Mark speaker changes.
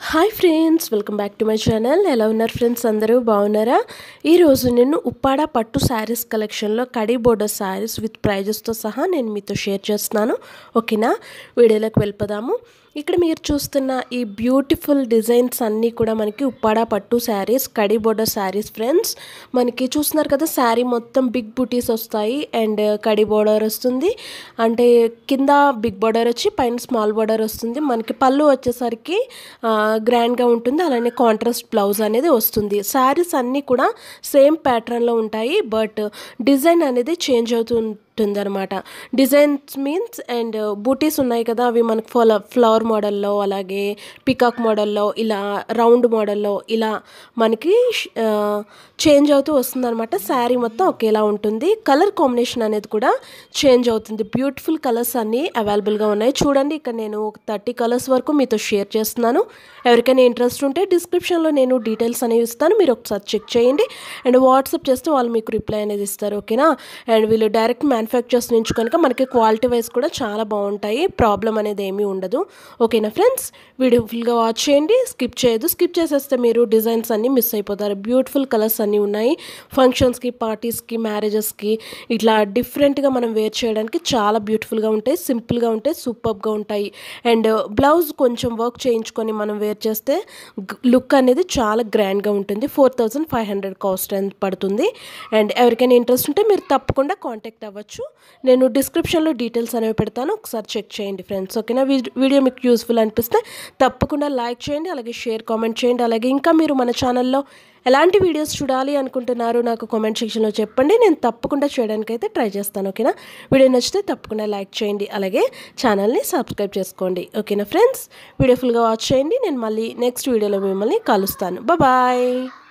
Speaker 1: hi friends welcome back to my channel ఎలా ఉన్నారు friends అందరూ బాగున్నారా ఈరోజు నేను ఉప్పాడ పట్టు శారీస్ కలెక్షన్లో కడీ బోర్డర్ శారీస్ విత్ ప్రైజెస్తో సహా నేను మీతో షేర్ చేస్తున్నాను ఓకేనా వీడియోలోకి వెళ్ళిపోదాము ఇక్కడ మీరు చూస్తున్న ఈ బ్యూటిఫుల్ డిజైన్స్ అన్నీ కూడా మనకి ఉప్పాడ పట్టు శారీస్ కడీ బోర్డర్ శారీస్ ఫ్రెండ్స్ మనకి చూస్తున్నారు కదా శారీ మొత్తం బిగ్ బుటీస్ వస్తాయి అండ్ కడీ బోర్డర్ వస్తుంది అంటే కింద బిగ్ బోర్డర్ వచ్చి పైన స్మాల్ బోర్డర్ వస్తుంది మనకి పళ్ళు వచ్చేసరికి గ్రాండ్గా ఉంటుంది అలానే కాంట్రాస్ట్ బ్లౌజ్ అనేది వస్తుంది శారీస్ అన్నీ కూడా సేమ్ ప్యాటర్న్లో ఉంటాయి బట్ డిజైన్ అనేది చేంజ్ అవుతుంది ఉంటుందన్నమాట డిజైన్స్ మీన్స్ అండ్ బూటీస్ ఉన్నాయి కదా అవి మనకు ఫ్ల ఫ్లవర్ మోడల్లో అలాగే పికాక్ మోడల్లో ఇలా రౌండ్ మోడల్లో ఇలా మనకి చేంజ్ అవుతూ వస్తుందన్నమాట శారీ మొత్తం ఒకేలా ఉంటుంది కలర్ కాంబినేషన్ అనేది కూడా చేంజ్ అవుతుంది బ్యూటిఫుల్ కలర్స్ అన్నీ అవైలబుల్గా ఉన్నాయి చూడండి ఇక్కడ నేను ఒక థర్టీ కలర్స్ వరకు మీతో షేర్ చేస్తున్నాను ఎవరికైనా ఇంట్రెస్ట్ ఉంటే డిస్క్రిప్షన్లో నేను డీటెయిల్స్ అనేవి ఇస్తాను మీరు ఒకసారి చెక్ చేయండి అండ్ వాట్సాప్ చేస్తే వాళ్ళు మీకు రిప్లై అనేది ఇస్తారు ఓకేనా అండ్ వీళ్ళు డైరెక్ట్ మ్యానుఫ్యాక్చర్స్ నుంచి కనుక మనకి క్వాలిటీ వైజ్ కూడా చాలా బాగుంటాయి ప్రాబ్లం అనేది ఏమీ ఉండదు ఓకేనా ఫ్రెండ్స్ వీడియో ఫుల్గా వాచ్ చేయండి స్కిప్ చేయదు స్కిప్ చేసేస్తే మీరు డిజైన్స్ అన్నీ మిస్ అయిపోతారు బ్యూటిఫుల్ కలర్స్ అన్నీ ఉన్నాయి ఫంక్షన్స్కి పార్టీస్కి మ్యారేజెస్కి ఇట్లా డిఫరెంట్గా మనం వేర్ చేయడానికి చాలా బ్యూటిఫుల్గా ఉంటాయి సింపుల్గా ఉంటాయి సూపర్గా ఉంటాయి అండ్ బ్లౌజ్ కొంచెం వర్క్ చేయించుకొని మనం వేర్ చేస్తే లుక్ అనేది చాలా గ్రాండ్గా ఉంటుంది four thousand five hundred cost ఎంత పడుతుంది అండ్ ఎవరికైనా ఇంట్రెస్ట్ ఉంటే మీరు తప్పకుండా కాంటాక్ట్ అవ్వచ్చు నేను డిస్క్రిప్షన్లో డీటెయిల్స్ అనేవి పెడతాను ఒకసారి చెక్ చేయండి ఫ్రెండ్స్ ఓకేనా వీడియో మీకు యూస్ఫుల్ అనిపిస్తే తప్పకుండా లైక్ చేయండి అలాగే షేర్ కామెంట్ చేయండి అలాగే ఇంకా మీరు మన ఛానల్లో ఎలాంటి వీడియోస్ చూడాలి అనుకుంటున్నారు నాకు కామెంట్ సెక్షన్లో చెప్పండి నేను తప్పకుండా చేయడానికి అయితే ట్రై చేస్తాను ఓకేనా వీడియో నచ్చితే తప్పకుండా లైక్ చేయండి అలాగే ఛానల్ని సబ్స్క్రైబ్ చేసుకోండి ఓకేనా ఫ్రెండ్స్ వీడియో ఫుల్గా వాచ్ చేయండి నేను మళ్ళీ నెక్స్ట్ వీడియోలో మిమ్మల్ని కలుస్తాను బాయ్